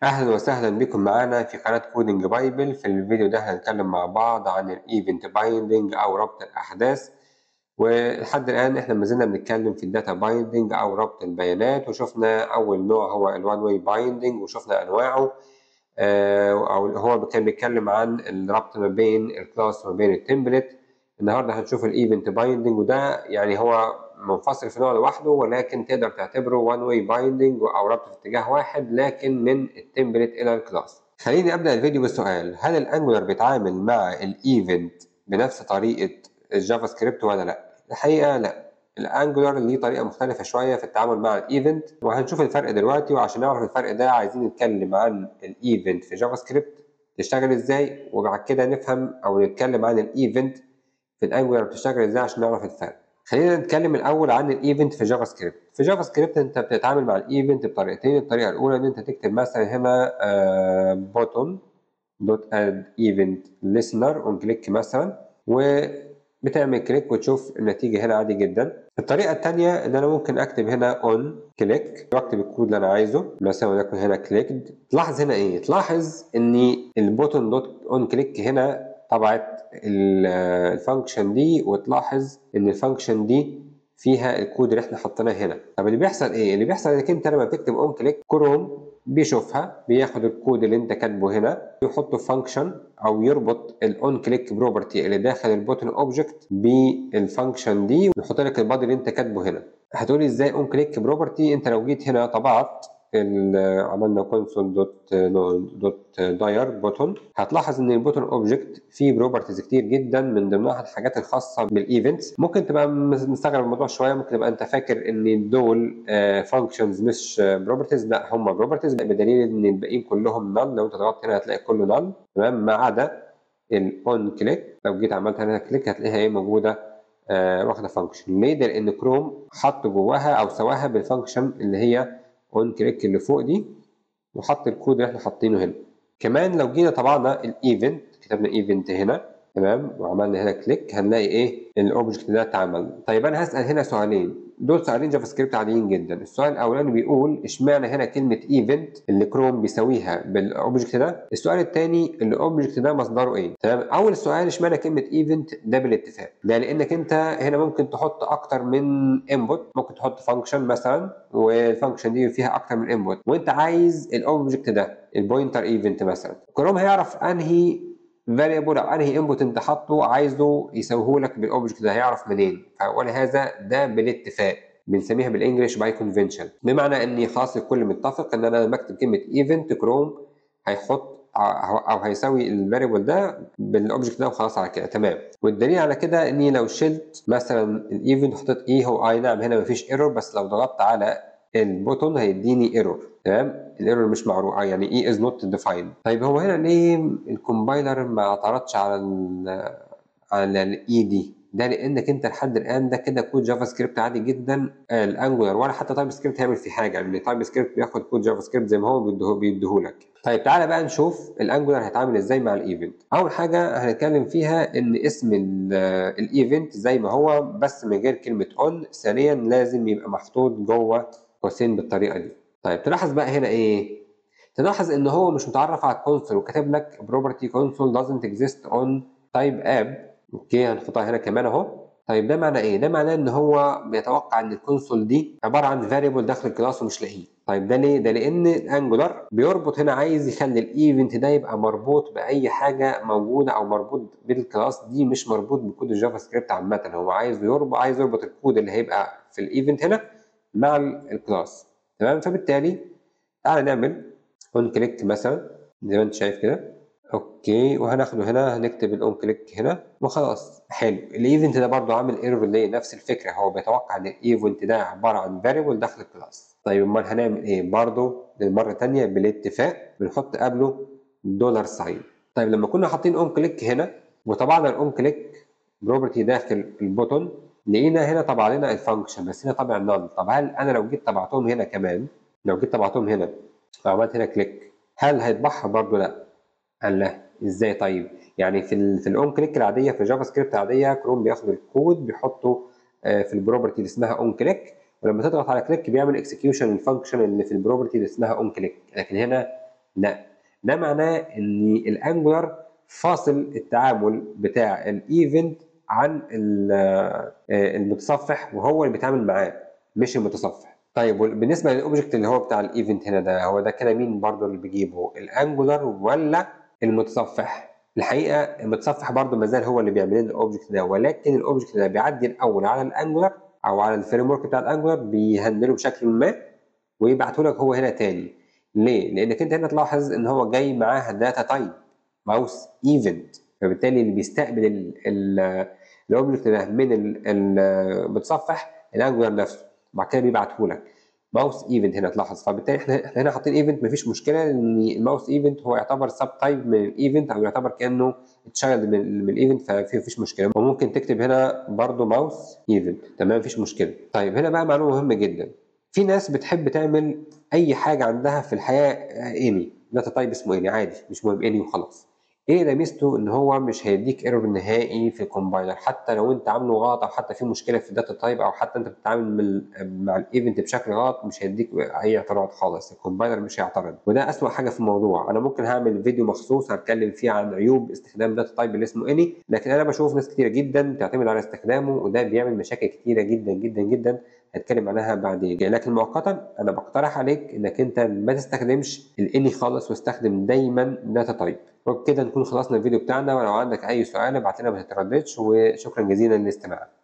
أهلا وسهلا بكم معانا في قناة كودينج بايبل في الفيديو ده هنتكلم مع بعض عن الايفنت بايندنج أو ربط الأحداث ولحد الآن احنا ما زلنا بنتكلم في الداتا بايندنج أو ربط البيانات وشفنا أول نوع هو الوان واي بايندنج وشفنا أنواعه آه، أو هو كان بيتكلم عن الربط ما بين الكلاس وما بين التمبلت النهارده هنشوف الايفنت بايندنج وده يعني هو منفصل في نوع لوحده ولكن تقدر تعتبره وان واي بايندنج او ربط في اتجاه واحد لكن من التمبلت الى الكلاس خليني ابدا الفيديو بالسؤال هل الانجولار بيتعامل مع الايفنت بنفس طريقه الجافا سكريبت ولا لا الحقيقه لا الانجولار ليه طريقه مختلفه شويه في التعامل مع الايفنت وهنشوف الفرق دلوقتي وعشان نعرف الفرق ده عايزين نتكلم عن الايفنت في جافا سكريبت تشتغل ازاي وبعد كده نفهم او نتكلم عن الايفنت في الانجولار بتشتغل ازاي عشان نعرف الفرق خلينا نتكلم الاول عن الايفنت في جافا سكريبت في جافا سكريبت انت بتتعامل مع الايفنت بطريقتين الطريقه الاولى ان انت تكتب مثلا هنا بوتون دوت اد ايفنت listener اون كليك مثلا وبتعمل كليك وتشوف النتيجه هنا عادي جدا الطريقه الثانيه ان انا ممكن اكتب هنا اون كليك واكتب الكود اللي انا عايزه مثلا وليكن هنا كليكد تلاحظ هنا ايه تلاحظ ان البوتون دوت اون كليك هنا طبعت الفانكشن دي وتلاحظ ان الفانكشن دي فيها الكود اللي احنا حطيناه هنا طب اللي بيحصل ايه اللي بيحصل انك انت لما بتكتب اون كليك كروم بيشوفها بياخد الكود اللي انت كاتبه هنا يحطه في فانكشن او يربط الاون كليك بروبرتي اللي داخل البوتن اوبجكت بالفانكشن دي ويحط لك البادي اللي انت كاتبه هنا هتقولي ازاي اون كليك بروبرتي انت لو جيت هنا طبعت عملنا كونسول دوت دوت داير بوتون هتلاحظ ان البوتون اوبجكت فيه بروبرتيز كتير جدا من ضمنها الحاجات الخاصه بالايفنتس ممكن تبقى مستغرب الموضوع شويه ممكن تبقى انت فاكر ان دول فانكشنز مش بروبرتيز لا هم بروبرتيز بدليل ان الباقيين كلهم نل لو انت ضغطت هنا هتلاقي كله نل تمام ما عدا الاون كليك لو جيت عملت هنا كليك هتلاقيها ايه موجوده آه واخده فانكشن ليه ده لان كروم حط جواها او سواها بالفانكشن اللي هي اون كليك اللي فوق دي وحط الكود اللي احنا حاطينه هنا كمان لو جينا طبعنا الايفنت كتبنا ايفنت هنا تمام وعملنا هنا كليك هنلاقي ايه الاوبجكت ده اتعمل طيب انا هسال هنا سؤالين دول سؤالين جافا سكريبت عاديين جدا السؤال الاولاني بيقول اشمعنى هنا كلمه ايفنت اللي كروم بيساويها بالاوبجكت ده السؤال الثاني الاوبجكت ده مصدره ايه تمام اول سؤال اشمعنى كلمه ايفنت ده بالاتفاق ده لانك انت هنا ممكن تحط اكتر من انبوت ممكن تحط فانكشن مثلا والفانكشن دي فيها اكتر من انبوت وانت عايز الاوبجكت ده البوينتر ايفنت مثلا كروم هيعرف انهي فاريبل او انهي انبوت انت حاطه عايزه يسويه لك بالاوبجكت ده هيعرف منين ولهذا ده بالاتفاق بنسميها بالانجلش باي كونفنشن بمعنى ان خلاص الكل متفق ان انا لما اكتب كلمه ايفنت كروم هيحط او هيساوي الفاريبل ده بالاوبجكت ده وخلاص على كده تمام والدليل على كده اني لو شلت مثلا الايفنت وحطيت ايه هو اي نعم هنا مفيش ايرور بس لو ضغطت على البوتون هيديني ايرور تمام الايرور مش معروف يعني اي از نوت ديفايند طيب هو هنا ليه الكومبايلر ما اعترضش على ال على الاي دي ده لانك انت لحد الان ده كده كود جافا سكريبت عادي جدا الانجولار ولا حتى تايب سكريبت هيعمل فيه حاجه لان تايب سكريبت بياخد كود جافا سكريبت زي ما هو بيديهولك طيب تعالى بقى نشوف الانجولار هيتعامل ازاي مع الايفنت اول حاجه هنتكلم فيها ان اسم الايفنت زي ما هو بس من غير كلمه اون ثانيا لازم يبقى محطوط جوه قوسين بالطريقه دي طيب تلاحظ بقى هنا ايه تلاحظ ان هو مش متعرف على الكونسول وكاتب لك property console doesn't exist on type app اوكي هنحطها هنا كمان اهو طيب ده معنى ايه ده معناه ان هو بيتوقع ان الكونسول دي عباره عن فاريبل داخل الكلاس ومش لاقيه طيب ده ليه ده لان الانجولار بيربط هنا عايز يخلي الايفنت ده يبقى مربوط باي حاجه موجوده او مربوط بالكلاس دي مش مربوط بكود الجافا سكريبت عامه هو عايز يربط عايز يربط الكود اللي هيبقى في الايفنت هنا مع الكلاس تمام فبالتالي تعالى نعمل اون كليك مثلا زي ما انت شايف كده اوكي وهناخده هنا هنكتب الاون كليك هنا وخلاص حلو الايفنت ده برضو عامل ايرور ليه نفس الفكره هو بيتوقع ان الايفنت ده عباره عن فاريبل داخل الكلاس طيب امال هنعمل ايه برضو للمره الثانيه بالاتفاق بنحط قبله دولار ساين طيب لما كنا حاطين اون كليك هنا وطبعنا الاون كليك بروبرتي داخل البوتون لقينا هنا طبع لنا الفانكشن بس هنا طبع نل طب هل انا لو جيت طبعتهم هنا كمان لو جيت طبعتهم هنا وعملت هنا كليك هل هيطبعها برضو لا قال لا ازاي طيب يعني في ال في الاون كليك العاديه في جافا سكريبت العاديه كروم بياخد الكود بيحطه في البروبرتي اللي اسمها اون كليك ولما تضغط على كليك بيعمل اكسكيوشن الفانكشن اللي في البروبرتي اللي اسمها اون كليك لكن هنا لا ده معناه ان الانجولار فاصل التعامل بتاع الايفنت عن المتصفح وهو اللي بيتعامل معاه مش المتصفح طيب بالنسبه للاوبجكت اللي هو بتاع الايفنت هنا ده هو ده كده مين برضو اللي بيجيبه الانجولار ولا المتصفح الحقيقه المتصفح برضو ما زال هو اللي بيعمل لنا الاوبجكت ده ولكن الاوبجكت ده بيعدي الاول على الانجولار او على الفريم ورك بتاع الانجولار بيهندله بشكل ما ويبعته لك هو هنا تاني ليه؟ لانك انت هنا تلاحظ ان هو جاي معاه داتا تايب ماوس ايفنت فبالتالي اللي بيستقبل الاوبجكت ده من المتصفح الانجولار نفسه وبعد كده بيبعته لك ماوس ايفنت هنا تلاحظ فبالتالي احنا احنا هنا حاطين ايفنت مفيش مشكله لان الماوس ايفنت هو يعتبر سب تايب من الايفنت او يعتبر كانه تشايلد من, من الايفنت ففي مفيش مشكله وممكن تكتب هنا برضو ماوس ايفنت تمام مفيش مشكله طيب هنا بقى معلومه مهمه جدا في ناس بتحب تعمل اي حاجه عندها في الحياه اني داتا تايب اسمه اني عادي مش مهم اني وخلاص ايه ده ميزته ان هو مش هيديك ايرور نهائي في الكومبايلر حتى لو انت عامله غلط او حتى في مشكله في الداتا تايب او حتى انت بتتعامل مع الايفنت بشكل غلط مش هيديك اي اعتراض خالص الكومبايلر مش هيعترض وده اسوأ حاجه في الموضوع انا ممكن هعمل فيديو مخصوص هتكلم فيه عن عيوب استخدام داتا تايب اللي اسمه اني لكن انا بشوف ناس كتيره جدا تعتمد على استخدامه وده بيعمل مشاكل كتيره جدا جدا جدا هتكلم عنها بعدين لكن مؤقتا انا بقترح عليك انك انت ما تستخدمش الاني خالص واستخدم دايما داتا تايب وبكده نكون خلصنا الفيديو بتاعنا ولو عندك اي سؤال ابعت لنا ما تترددش وشكرا جزيلا للاستماع